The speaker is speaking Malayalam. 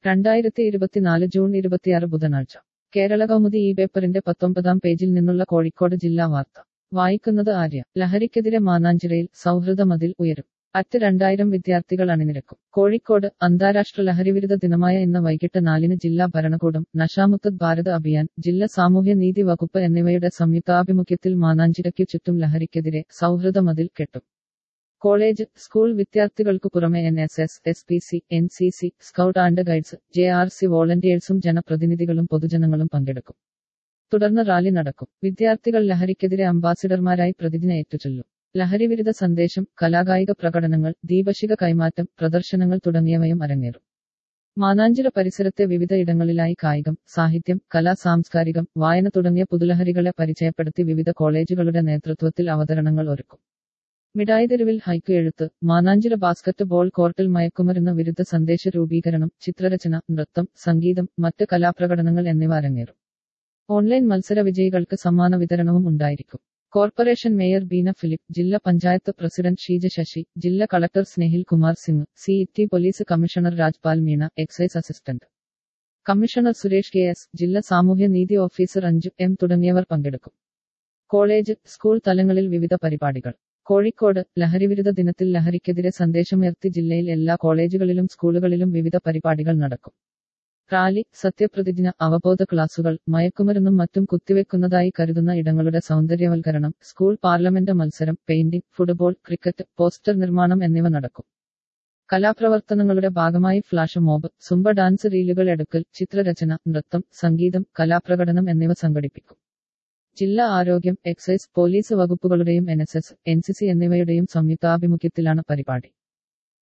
രണ്ടായിരത്തി ഇരുപത്തിനാല് ജൂൺ ഇരുപത്തിയാറ് ബുധനാഴ്ച കേരള കൗമുദി ഈ പേപ്പറിന്റെ പത്തൊമ്പതാം പേജിൽ നിന്നുള്ള കോഴിക്കോട് ജില്ലാ വാർത്ത വായിക്കുന്നത് ആര്യ ലഹരിക്കെതിരെ മാനാഞ്ചിറയിൽ സൗഹൃദ മതിൽ ഉയരും അറ്റ് രണ്ടായിരം വിദ്യാർത്ഥികൾ അണിനിരക്കും കോഴിക്കോട് അന്താരാഷ്ട്ര ലഹരിവിരുദ്ധ ദിനമായ ഇന്ന് വൈകിട്ട് നാലിന് ജില്ലാ ഭരണകൂടം നഷാമുക്ത് ഭാരത് അഭിയാൻ ജില്ലാ സാമൂഹ്യ നീതി വകുപ്പ് എന്നിവയുടെ സംയുക്താഭിമുഖ്യത്തിൽ മാനാഞ്ചിറയ്ക്കു ചുറ്റും ലഹരിക്കെതിരെ സൗഹൃദ മതിൽ കെട്ടും കോളേജ് സ്കൂൾ വിദ്യാർത്ഥികൾക്കു പുറമെ N S S S P C N C C scout and guides J R C വോളണ്ടിയേഴ്സും ജനപ്രതിനിധികളും പൊതുജനങ്ങളും പങ്കെടുക്കും തുടർന്ന് റാലി നടക്കും വിദ്യാർത്ഥികൾ ലഹരിക്കെതിരെ അംബാസിഡർമാരായി പ്രതിജ്ഞ ഏറ്റുചൊല്ലും ലഹരിവിരുദ്ധ സന്ദേശം കലാകായിക പ്രകടനങ്ങൾ ദീപശിക കൈമാറ്റം പ്രദർശനങ്ങൾ തുടങ്ങിയവയും അരങ്ങേറും മാനാഞ്ചിറ പരിസരത്തെ വിവിധ ഇടങ്ങളിലായി കായികം സാഹിത്യം കലാ സാംസ്കാരികം വായന തുടങ്ങിയ പുതുലഹരികളെ പരിചയപ്പെടുത്തി വിവിധ കോളേജുകളുടെ നേതൃത്വത്തിൽ അവതരണങ്ങൾ ഒരുക്കും മിഠായി തെരുവിൽ ഹൈക്ക് എഴുത്ത് മാനാഞ്ചിറ ബാസ്കറ്റ് ബോൾ കോർട്ടിൽ മയക്കുമരുന്ന് വിരുദ്ധ സന്ദേശ രൂപീകരണം ചിത്രരചന നൃത്തം സംഗീതം മറ്റ് കലാപ്രകടനങ്ങൾ എന്നിവ അരങ്ങേറും ഓൺലൈൻ മത്സര വിജയികൾക്ക് സമ്മാന വിതരണവും ഉണ്ടായിരിക്കും കോർപ്പറേഷൻ മേയർ ബീന ഫിലിപ്പ് ജില്ലാ പഞ്ചായത്ത് പ്രസിഡന്റ് ഷീജ ശശി ജില്ലാ collector Snehil Kumar Singh C T police commissioner Rajpal Meena excise assistant commissioner Suresh K S ജില്ലാ സാമൂഹ്യ നീതി ഓഫീസർ അഞ്ജു എം തുടങ്ങിയവർ പങ്കെടുക്കും കോളേജ് സ്കൂൾ തലങ്ങളിൽ വിവിധ പരിപാടികൾ കോഴിക്കോട് ലഹരിവിരുദ്ധ ദിനത്തിൽ ലഹരിക്കെതിരെ സന്ദേശമുയർത്തി ജില്ലയിൽ എല്ലാ കോളേജുകളിലും സ്കൂളുകളിലും വിവിധ പരിപാടികൾ നടക്കും റാലി സത്യപ്രതിജ്ഞ അവബോധ ക്ലാസുകൾ മയക്കുമരുന്നും മറ്റും കുത്തിവെക്കുന്നതായി കരുതുന്ന ഇടങ്ങളുടെ സൗന്ദര്യവൽക്കരണം സ്കൂൾ പാർലമെന്റ് മത്സരം പെയിന്റിംഗ് ഫുട്ബോൾ ക്രിക്കറ്റ് പോസ്റ്റർ നിർമ്മാണം എന്നിവ നടക്കും കലാപ്രവർത്തനങ്ങളുടെ ഭാഗമായി ഫ്ലാഷ് മോബ് സുംബ ഡാൻസ് റീലുകൾ എടുക്കൽ ചിത്രരചന നൃത്തം സംഗീതം കലാപ്രകടനം എന്നിവ സംഘടിപ്പിക്കും ജില്ലാ ആരോഗ്യം എക്സൈസ് പോലീസ് വകുപ്പുകളുടെയും N S S N C C എന്നിവയുടെയും സംയുക്താഭിമുഖ്യത്തിലാണ് പരിപാടി